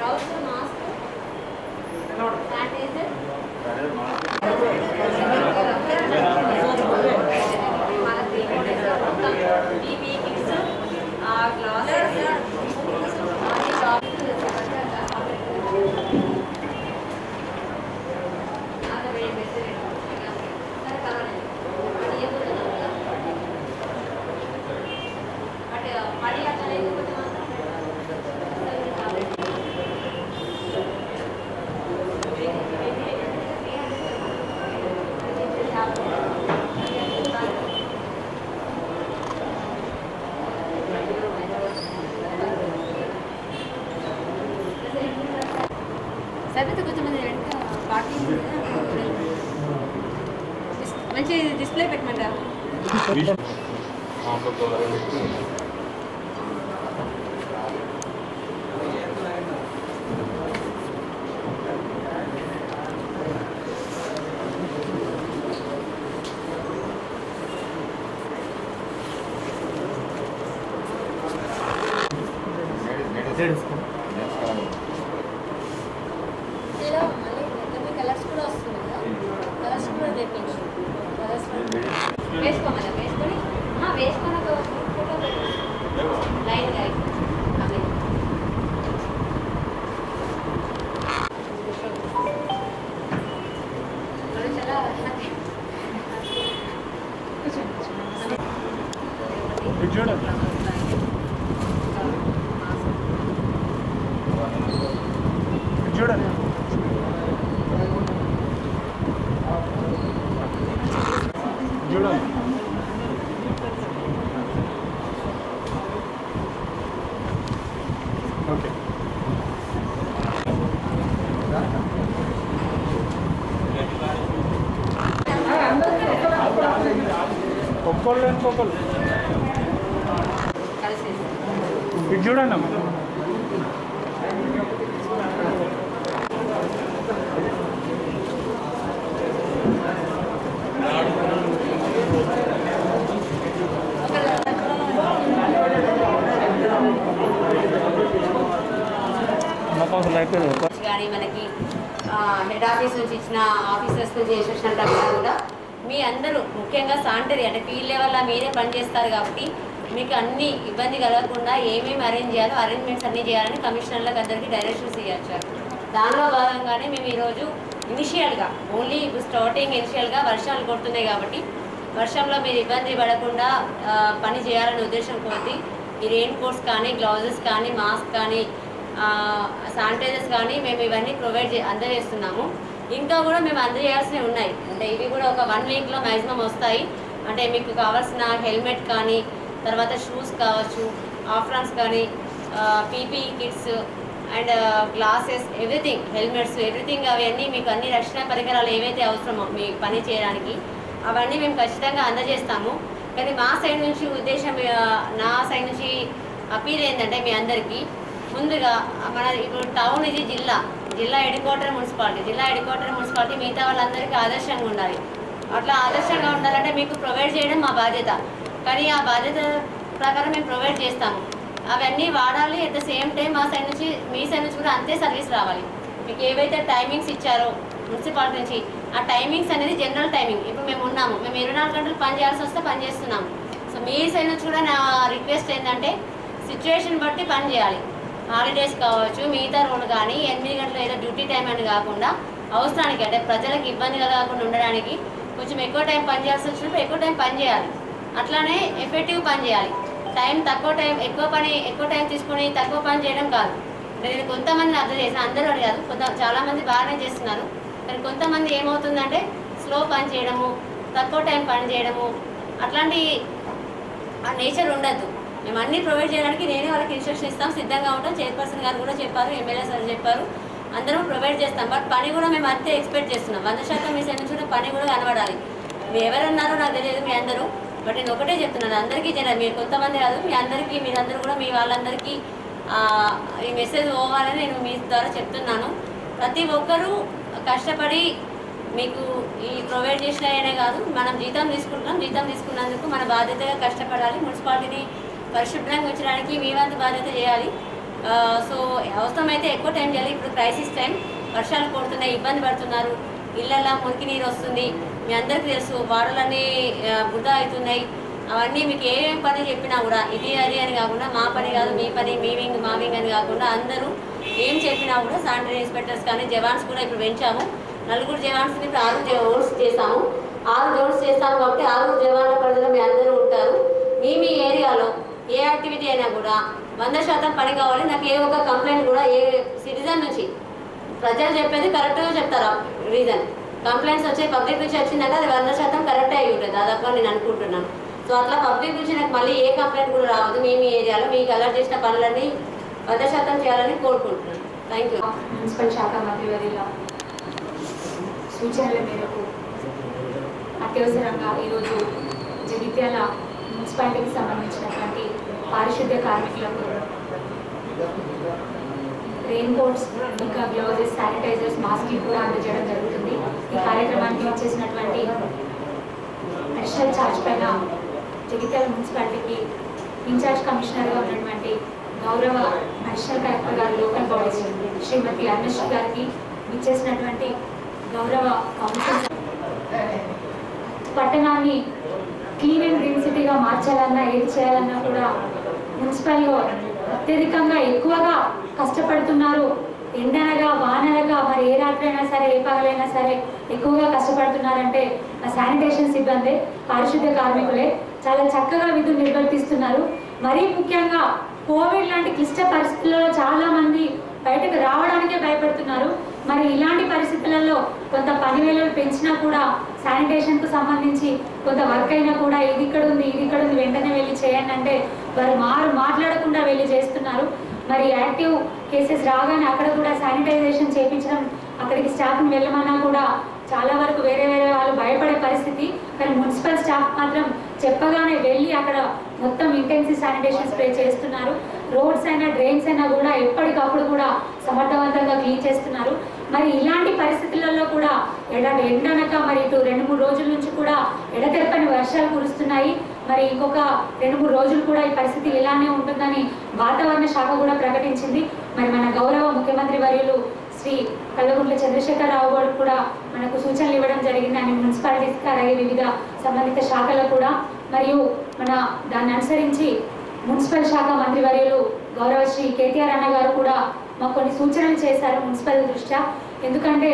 Gloves mask sanitiser మన three models మొత్తం PP kits glasses అన్ని జాబ్ బట్ మళ్ళీ అట్లా లేకపోతే మాత్రం సరిపోతే కొంతమంది వెనక పార్టీ మంచి డిస్ప్లే పెట్టమంటారు ఇలా మళ్ళీ కొన్ని కలర్స్ కూడా వస్తుంది కదా కలర్స్ కూడా తెప్పించు కలర్స్ వేసుకోమని వేసుకొని ఆ, వేసుకొని ఒక ఫోటో లైన్ లైన్ అవి వాళ్ళు చాలా happy. చూడండి చూడండి ఓకే ఒక్కోళ్ళు ఇంకొకళ్ళు కలిసేసి ఇది చూడండి అమ్మ మాకు అసలు అయిపోయింది కానీ మనకి హెడ్ ఆఫీస్ నుంచి ఇచ్చిన ఆఫీసర్స్ నుంచి చేసేసినట్టు కూడా మీ అందరూ ముఖ్యంగా శానిటరీ అంటే ఫీల్డ్ లెవెల్లో మీరే పనిచేస్తారు కాబట్టి మీకు అన్ని ఇబ్బంది కలగకుండా ఏమేమి అరేంజ్ చేయాలో అరేంజ్మెంట్స్ అన్నీ చేయాలని కమిషనర్లకు అందరికీ డైరెక్షన్స్ ఇవ్వచ్చారు దానిలో భాగంగానే మేము ఈరోజు ఇనిషియల్గా ఓన్లీ ఇప్పుడు స్టార్టింగ్ ఇనిషియల్గా వర్షాలు కొడుతున్నాయి కాబట్టి వర్షంలో మీరు ఇబ్బంది పడకుండా ఆ, పని చేయాలనే ఉద్దేశం కొద్ది ఈ రెయిన్ కోట్స్ కానీ గ్లౌజెస్ కానీ మాస్క్ కానీ శానిటైజర్స్ కానీ మేము ఇవన్నీ ప్రొవైడ్ చే అందజేస్తున్నాము ఇంకా కూడా మేము అందజేయాల్సినవి ఉన్నాయి అంటే ఇవి కూడా ఒక వన్ వీక్లో మ్యాక్సిమం వస్తాయి అంటే మీకు కావాల్సిన హెల్మెట్ కానీ తర్వాత షూస్ కావచ్చు ఆఫ్రాన్స్ కానీ PP kits and glasses everything helmets everything అవన్నీ మీకు అన్ని రక్షణ పరికరాలు ఏవైతే అవసరమో మీ పని చేయడానికి అవన్నీ మేము ఖచ్చితంగా అందజేస్తాము కానీ మా సైడ్ నుంచి ఉద్దేశం ఆ, నా సైడ్ నుంచి అపీల్ ఏంటంటే మీ అందరికీ ముందుగా మన ఇప్పుడు టౌన్ ఇది జిల్లా జిల్లా హెడ్ క్వార్టర్ మున్సిపాలిటీ జిల్లా హెడ్ క్వార్టర్ మున్సిపాలిటీ మిగతా వాళ్ళందరికీ ఆదర్శంగా ఉండాలి అట్లా ఆదర్శంగా ఉండాలంటే మీకు ప్రొవైడ్ చేయడం మా బాధ్యత కానీ ఆ బాధ్యత ప్రకారం మేము ప్రొవైడ్ చేస్తాము అవన్నీ వాడాలి అట్ ద సేమ్ టైం మా సైడ్ నుంచి మీ సైడ్ నుంచి కూడా అంతే సర్వీస్ రావాలి మీకు ఏవైతే టైమింగ్స్ ఇచ్చారో మున్సిపాలిటీ నుంచి ఆ టైమింగ్స్ అనేది జనరల్ టైమింగ్ ఇప్పుడు మేము ఉన్నాము మేము ఇరవై నాలుగు గంటలు పని చేయాల్సి వస్తే పని చేస్తున్నాము సో మీ సైడ్ నుంచి కూడా నా రిక్వెస్ట్ ఏంటంటే సిచ్యువేషన్ బట్టి పని చేయాలి హాలిడేస్ కావచ్చు మిగతా రోజులు కానీ ఎనిమిది గంటల ఏదో డ్యూటీ టైం అని కాకుండా అవసరానికి అంటే ప్రజలకు ఇబ్బంది కలగకుండా ఉండడానికి కొంచెం ఎక్కువ టైం పని చేయాల్సి వచ్చినప్పుడు ఎక్కువ టైం పని చేయాలి అట్లానే ఎఫెక్టివ్ పని చేయాలి టైం తక్కువ టైం ఎక్కువ పని ఎక్కువ టైం తీసుకొని తక్కువ పని చేయడం కాదు అంటే నేను కొంతమందిని అర్థం చేసిన అందరూ అని కాదు కొంత చాలామంది బాగానే చేస్తున్నారు కానీ కొంతమంది ఏమవుతుందంటే స్లో పని చేయడము తక్కువ టైం పని చేయడము అట్లాంటి ఆ నేచర్ ఉండద్దు మేము అన్ని ప్రొవైడ్ చేయడానికి నేనే వాళ్ళకి ఇన్స్ట్రక్షన్ ఇస్తాం సిద్ధంగా ఉంటాం చైర్పర్సన్ గారు కూడా చెప్పారు ఎమ్మెల్యే సార్ చెప్పారు అందరం ప్రొవైడ్ చేస్తాం బట్ పని కూడా మేము అంతే ఎక్స్పెక్ట్ చేస్తున్నాం వంద శాతం మీ సైడ్ నుంచి కూడా పని కూడా కనబడాలి మీరు ఎవరున్నారో నాకు తెలియదు మీ అందరూ బట్ నేను ఒకటే చెప్తున్నాను అందరికీ జన మీరు కొంతమంది కాదు మీ అందరికీ మీరందరూ కూడా మీ వాళ్ళందరికీ ఆ, ఈ మెసేజ్ పోవాలని నేను మీ ద్వారా చెప్తున్నాను ప్రతి ఒక్కరూ కష్టపడి మీకు ఈ ప్రొవైడ్ చేసిననే కాదు మనం జీతం తీసుకుంటున్నాం జీతం తీసుకున్నందుకు మన బాధ్యతగా కష్టపడాలి మున్సిపాలిటీని పరిశుభ్రంగా ఉంచడానికి మీ వంతు బాధ్యత చేయాలి ఆ, సో అవసరమైతే ఎక్కువ టైం చేయాలి ఇప్పుడు క్రైసిస్ టైం వర్షాలు కొడుతున్నాయి ఇబ్బంది పడుతున్నారు ఇళ్ళల్లో మురికి నీరు వస్తుంది మీ అందరికీ తెలుసు వాడలన్నీ ఆ, వృధా అవుతున్నాయి అవన్నీ మీకు ఏమేం పని చెప్పినా కూడా ఇది అది అని కాకుండా మా పని కాదు మీ పని మీ వింగ్ మా వింగ్ అని కాకుండా అందరూ ఏం చెప్పినా కూడా శానిటరీ ఇన్స్పెక్టర్స్ కానీ జవాన్స్ కూడా ఇప్పుడు పెంచాము నలుగురు జవాన్స్ని ఇప్పుడు ఆరు జోన్స్ చేశాము ఆరు జోన్స్ చేస్తాము కాబట్టి ఆరు జవాన్ల పరిధిలో మీ అందరూ ఉంటారు మీ మీ ఏరియాలో ఏ యాక్టివిటీ అయినా కూడా వంద శాతం పని కావాలి నాకు ఏ ఒక్క కంప్లైంట్ కూడా ఏ సిటిజన్ నుంచి ప్రజలు చెప్పేది కరెక్ట్గా చెప్తారు రీజన్ కంప్లైంట్స్ వచ్చే పబ్లిక్ నుంచి వచ్చిందంటే అది వంద శాతం కరెక్ట్ అయి ఉంటుంది దాదాపు నేను అనుకుంటున్నాను సో అట్లా పబ్లిక్ నుంచి నాకు మళ్ళీ ఏ కంప్లైంట్ కూడా రావద్దు మీ మీ ఏరియాలో మీకు అలర్ట్ చేసిన పనులన్నీ వంద శాతం చేయాలని కోరుకుంటున్నాను థ్యాంక్ యూ మున్సిపల్ శాఖ మంత్రివర్యుల సూచనల మేరకు అత్యవసరంగా ఈరోజు జగిత్యాల మున్సిపాలిటీకి సంబంధించినటువంటి పారిశుద్ధ్య కార్మికులకు రెయిన్ కోట్స్ ఇంకా గ్లౌజెస్ శానిటైజర్స్ మాస్క్ కూడా అందజేయడం జరుగుతుంది ఈ కార్యక్రమానికి వచ్చేసినటువంటి అడిషనల్ ఛార్జ్ పైన జగిత్యాల మున్సిపాలిటీకి ఇన్ఛార్జ్ కమిషనర్గా ఉన్నటువంటి గౌరవ అడిషనల్ కలెక్టర్ గారు లోకల్ బాడీస్ శ్రీమతి అన్వేష్ గారికి ఇచ్చేసినటువంటి గౌరవ కౌన్సిల్ పట్టణాన్ని క్లీన్ అండ్ గ్రీన్ సిటీగా మార్చాలన్నా ఏది చేయాలన్నా కూడా మున్సిపల్లో అత్యధికంగా ఎక్కువగా కష్టపడుతున్నారు ఎండనగా వాననగా మరి ఏ రాత్రైనా సరే ఏ పగలైనా సరే ఎక్కువగా కష్టపడుతున్నారంటే ఆ శానిటేషన్ సిబ్బంది పారిశుద్ధ్య కార్మికులే చాలా చక్కగా విధులు నిర్వర్తిస్తున్నారు మరీ ముఖ్యంగా కోవిడ్ లాంటి క్లిష్ట పరిస్థితులలో చాలా మంది బయటకు రావడానికే భయపడుతున్నారు మరి ఇలాంటి పరిస్థితులలో కొంత పని వేళలు పెంచినా కూడా శానిటేషన్ కు సంబంధించి కొంత వర్క్ అయినా కూడా ఇది ఇక్కడ ఉంది ఇది ఇక్కడ ఉంది వెంటనే వెళ్ళి చేయండి అంటే వారు మారు మాట్లాడకుండా వెళ్ళి చేస్తున్నారు మరి యాక్టివ్ కేసెస్ రాగానే అక్కడ కూడా శానిటైజేషన్ చేయించడం అక్కడికి స్టాఫ్ని వెళ్ళమన్నా కూడా చాలా వరకు వేరే వేరే వాళ్ళు భయపడే పరిస్థితి కానీ మున్సిపల్ స్టాఫ్ మాత్రం చెప్పగానే వెళ్ళి అక్కడ మొత్తం ఇంటెన్సివ్ శానిటేషన్ స్ప్రే చేస్తున్నారు రోడ్స్ అయినా డ్రైన్స్ అయినా కూడా ఎప్పటికప్పుడు కూడా సమర్థవంతంగా క్లీన్ చేస్తున్నారు మరి ఇలాంటి పరిస్థితులలో కూడా ఎడ ఎండనక మరి ఇటు రెండు మూడు రోజుల నుంచి కూడా ఎడతెరపని వర్షాలు కురుస్తున్నాయి మరి ఇంకొక రెండు మూడు రోజులు కూడా ఈ పరిస్థితి ఇలానే ఉంటుందని వాతావరణ శాఖ కూడా ప్రకటించింది మరి మన గౌరవ ముఖ్యమంత్రి వర్యులు శ్రీ కల్లగుంట్ల చంద్రశేఖరరావు గారు కూడా మనకు సూచనలు ఇవ్వడం జరిగింది అని మున్సిపాలిటీస్ అలాగే వివిధ సంబంధిత శాఖలకు కూడా మరియు మన దాన్ని అనుసరించి మున్సిపల్ శాఖ మంత్రివర్యులు గౌరవ శ్రీ కేటీఆర్ అన్న గారు కూడా మాకు కొన్ని సూచనలు చేశారు మున్సిపల్ దృష్ట్యా ఎందుకంటే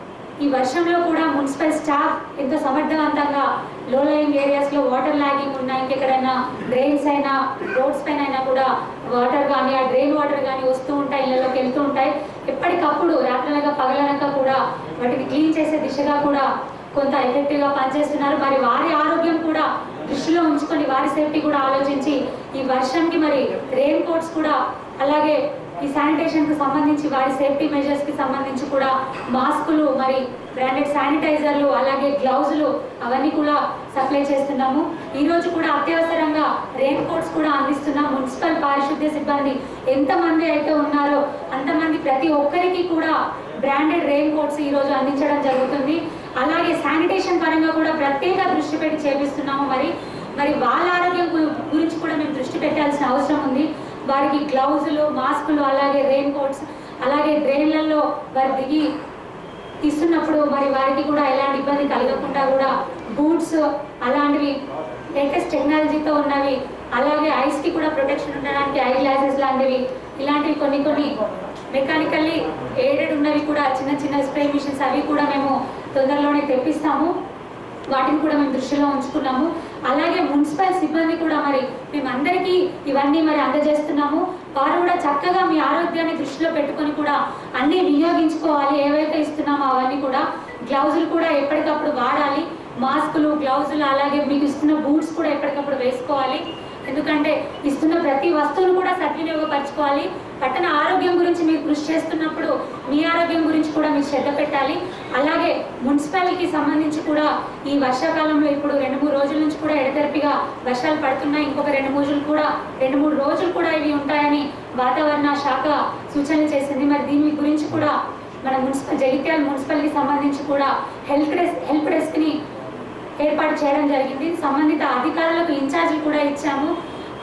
ఈ వర్షంలో కూడా మున్సిపల్ స్టాఫ్ ఎంతో సమర్థవంతంగా లో లయింగ్ ఏరియాస్లో వాటర్ లాగింగ్ ఉన్నా ఇంకెక్కడైనా డ్రైన్స్ అయినా రోడ్స్ పైన అయినా కూడా వాటర్ కానీ ఆ డ్రైన్ వాటర్ కానీ వస్తూ ఉంటాయి ఇళ్ళలోకి వెళ్తూ ఉంటాయి ఎప్పటికప్పుడు రాత్రనగా పగలనక కూడా వాటిని క్లీన్ చేసే దిశగా కూడా కొంత ఎఫెక్టివ్గా పనిచేస్తున్నారు మరి వారి ఆరోగ్యం కూడా దృష్టిలో ఉంచుకొని వారి సేఫ్టీ కూడా ఆలోచించి ఈ వర్షంకి మరి రెయిన్ కోట్స్ కూడా అలాగే ఈ శానిటేషన్ కు సంబంధించి వారి సేఫ్టీ మెజర్స్ కి సంబంధించి కూడా మాస్కులు మరి బ్రాండెడ్ శానిటైజర్లు అలాగే గ్లౌజులు అవన్నీ కూడా సప్లై చేస్తున్నాము ఈ రోజు కూడా అత్యవసరంగా రెయిన్ కోట్స్ కూడా అందిస్తున్నాం మున్సిపల్ పారిశుద్ధ్య సిబ్బంది ఎంతమంది అయితే ఉన్నారో అంతమంది ప్రతి ఒక్కరికి కూడా బ్రాండెడ్ రెయిన్ కోట్స్ ఈ రోజు అందించడం జరుగుతుంది అలాగే శానిటేషన్ పరంగా కూడా ప్రత్యేక దృష్టి పెట్టి చేపిస్తున్నాము మరి మరి వాళ్ళ ఆరోగ్యం గు- గురించి కూడా మేము దృష్టి పెట్టాల్సిన అవసరం ఉంది వారికి గ్లౌజులు మాస్కులు అలాగే రెయిన్ కోట్స్ అలాగే డ్రైన్లలో వారు దిగి తీస్తున్నప్పుడు మరి వారికి కూడా ఎలాంటి ఇబ్బంది కలగకుండా కూడా బూట్స్ అలాంటివి లేటెస్ట్ టెక్నాలజీతో ఉన్నవి అలాగే ఐస్ కి కూడా ప్రొటెక్షన్ ఉండడానికి ఐ గ్లాసెస్ లాంటివి ఇలాంటివి కొన్ని కొన్ని మెకానికల్లీ ఎయిడెడ్ ఉన్నవి కూడా చిన్న చిన్న స్ప్రే మిషన్స్ అవి కూడా మేము తొందరలోనే తెప్పిస్తాము వాటిని కూడా మేము దృష్టిలో ఉంచుకున్నాము అలాగే మున్సిపల్ సిబ్బంది కూడా మరి మేమందరికీ ఇవన్నీ మరి అందజేస్తున్నాము వారు కూడా చక్కగా మీ ఆరోగ్యాన్ని దృష్టిలో పెట్టుకొని కూడా అన్నీ వినియోగించుకోవాలి ఏవైతే ఇస్తున్నామో అవన్నీ కూడా గ్లౌజులు కూడా ఎప్పటికప్పుడు వాడాలి మాస్కులు గ్లౌజులు అలాగే మీకు ఇస్తున్న బూట్స్ కూడా ఎప్పటికప్పుడు వేసుకోవాలి ఎందుకంటే ఇస్తున్న ప్రతి వస్తువును కూడా సద్వినియోగపరచుకోవాలి పట్టణ ఆరోగ్యం గురించి మీరు కృషి చేస్తున్నప్పుడు మీ ఆరోగ్యం గురించి కూడా మీరు శ్రద్ధ పెట్టాలి అలాగే మున్సిపాలిటీకి సంబంధించి కూడా ఈ వర్షాకాలంలో ఇప్పుడు రెండు మూడు రోజుల నుంచి కూడా ఎడతెరిపిగా వర్షాలు పడుతున్నాయి ఇంకొక రెండు మూడు రోజులు కూడా రెండు మూడు రోజులు కూడా ఇవి ఉంటాయని వాతావరణ శాఖ సూచనలు చేసింది మరి దీని గురించి కూడా మన మున్సిపల్ జగిత్యాల మున్సిపల్కి సంబంధించి కూడా హెల్త్ డెస్క్ హెల్ప్ డెస్క్ని ఏర్పాటు చేయడం జరిగింది సంబంధిత అధికారులకు ఇన్ఛార్జీలు కూడా ఇచ్చాము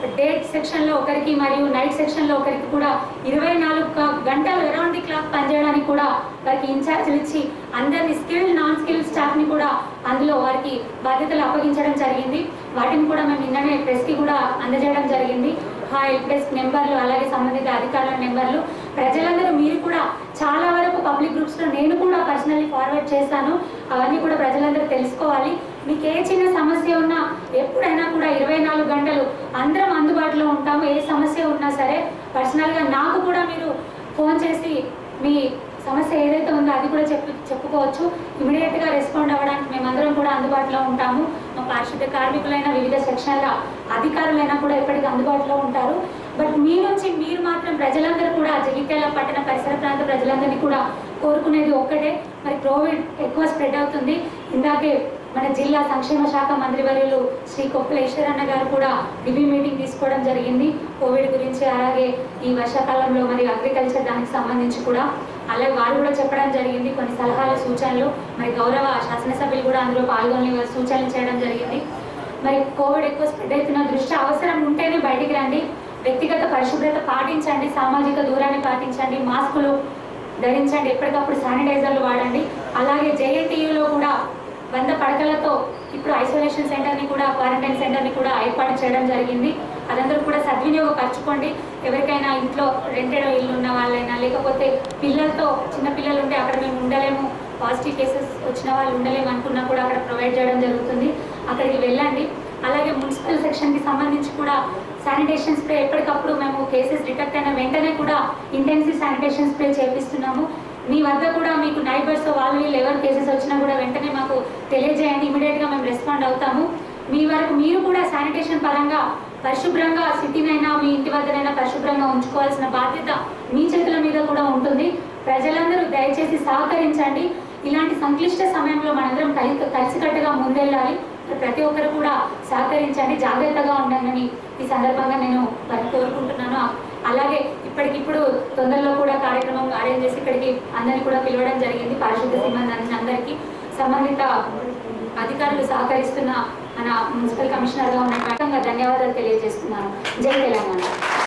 డే సెక్షన్లో ఒకరికి మరియు నైట్ సెక్షన్లో ఒకరికి కూడా ఇరవై నాలుగు క- గంటలు అరౌండ్ ది క్లాక్ పనిచేయడానికి కూడా వారికి ఇన్ఛార్జ్లు ఇచ్చి అందరినీ స్కిల్డ్ నాన్ స్కిల్డ్ స్టాఫ్ని కూడా అందులో వారికి బాధ్యతలు అప్పగించడం జరిగింది వాటిని కూడా మేము నిన్ననే ప్రెస్కి కూడా అందజేయడం జరిగింది ఆ హెల్ప్ డెస్క్ నెంబర్లు అలాగే సంబంధిత అధికారుల నెంబర్లు ప్రజలందరూ మీరు కూడా చాలా వరకు పబ్లిక్ గ్రూప్స్లో నేను కూడా పర్సనల్లీ ఫార్వర్డ్ చేశాను అవన్నీ కూడా ప్రజలందరూ తెలుసుకోవాలి మీకు ఏ చిన్న సమస్య ఉన్నా ఎప్పుడైనా కూడా ఇరవై నాలుగు గంటలు అందరం అందుబాటులో ఉంటాము ఏ సమస్య ఉన్నా సరే పర్సనల్గా నాకు కూడా మీరు ఫోన్ చేసి మీ సమస్య ఏదైతే ఉందో అది కూడా చెప్పు చెప్పుకోవచ్చు ఇమీడియట్గా రెస్పాండ్ అవ్వడానికి మేమందరం కూడా అందుబాటులో ఉంటాము మా పారిశుద్ధ్య కార్మికులైన వివిధ సెక్షన్ల అధికారులైనా కూడా ఎప్పటికీ అందుబాటులో ఉంటారు బట్ మీ నుంచి మీరు మాత్రం ప్రజలందరూ కూడా జగిత్యాల పట్టణ పరిసర ప్రాంత ప్రజలందరినీ కూడా కోరుకునేది ఒక్కటే మరి కోవిడ్ ఎక్కువ స్ప్రెడ్ అవుతుంది ఇందాకే మన జిల్లా సంక్షేమ శాఖ మంత్రివర్యులు శ్రీ కొప్పుల ఈశ్వరన్న గారు కూడా రివ్యూ మీటింగ్ తీసుకోవడం జరిగింది కోవిడ్ గురించి అలాగే ఈ వర్షాకాలంలో మరి అగ్రికల్చర్ దానికి సంబంధించి కూడా అలాగే వారు కూడా చెప్పడం జరిగింది కొన్ని సలహాలు సూచనలు మరి గౌరవ శాసనసభ్యులు కూడా అందులో పాల్గొని వారు సూచనలు చేయడం జరిగింది మరి కోవిడ్ ఎక్కువ స్ప్రెడ్ అవుతున్న దృష్టి అవసరం ఉంటేనే బయటికి రండి వ్యక్తిగత పరిశుభ్రత పాటించండి సామాజిక దూరాన్ని పాటించండి మాస్కులు ధరించండి ఎప్పటికప్పుడు శానిటైజర్లు వాడండి అలాగే జేఎన్టీయూలో కూడా వంద పడకలతో ఇప్పుడు ఐసోలేషన్ సెంటర్ని కూడా క్వారంటైన్ సెంటర్ని కూడా ఏర్పాటు చేయడం జరిగింది అదందరూ కూడా సద్వినియోగపరచుకోండి ఎవరికైనా ఇంట్లో రెంటెడ్ ఇల్లు ఉన్న వాళ్ళైనా లేకపోతే పిల్లలతో చిన్న పిల్లలు ఉంటే అక్కడ మేము ఉండలేము పాజిటివ్ కేసెస్ వచ్చిన వాళ్ళు ఉండలేము అనుకున్నా కూడా అక్కడ ప్రొవైడ్ చేయడం జరుగుతుంది అక్కడికి వెళ్ళండి అలాగే మున్సిపల్ సెక్షన్కి సంబంధించి కూడా శానిటేషన్ స్ప్రే ఎప్పటికప్పుడు మేము కేసెస్ డిటెక్ట్ అయిన వెంటనే కూడా ఇంటెన్సివ్ శానిటేషన్ స్ప్రే చేపిస్తున్నాము మీ వద్ద కూడా మీకు నైబర్స్ వాళ్ళు వీళ్ళు ఎవరు కేసెస్ వచ్చినా కూడా వెంటనే మాకు తెలియజేయండి ఇమీడియట్గా మేము రెస్పాండ్ అవుతాము మీ వరకు మీరు కూడా శానిటేషన్ పరంగా పరిశుభ్రంగా సిటీనైనా మీ ఇంటి వద్దనైనా పరిశుభ్రంగా ఉంచుకోవాల్సిన బాధ్యత మీ చేతుల మీద కూడా ఉంటుంది ప్రజలందరూ దయచేసి సహకరించండి ఇలాంటి సంక్లిష్ట సమయంలో మనందరం కలిసి కలిసికట్టుగా ముందెళ్ళాలి ప్రతి ఒక్కరు కూడా సహకరించండి జాగ్రత్తగా ఉండండి ఈ సందర్భంగా నేను వారిని కోరుకుంటున్నాను అలాగే ఇప్పటికిప్పుడు తొందరలో కూడా కార్యక్రమం అరేంజ్ చేసి ఇక్కడికి అందరినీ కూడా పిలవడం జరిగింది పారిశుద్ధ సిబ్బంది అందరికీ సంబంధిత అధికారులు సహకరిస్తున్న మన మున్సిపల్ కమిషనర్గా ఉన్న ధన్యవాదాలు తెలియజేస్తున్నాను జై తెలంగాణ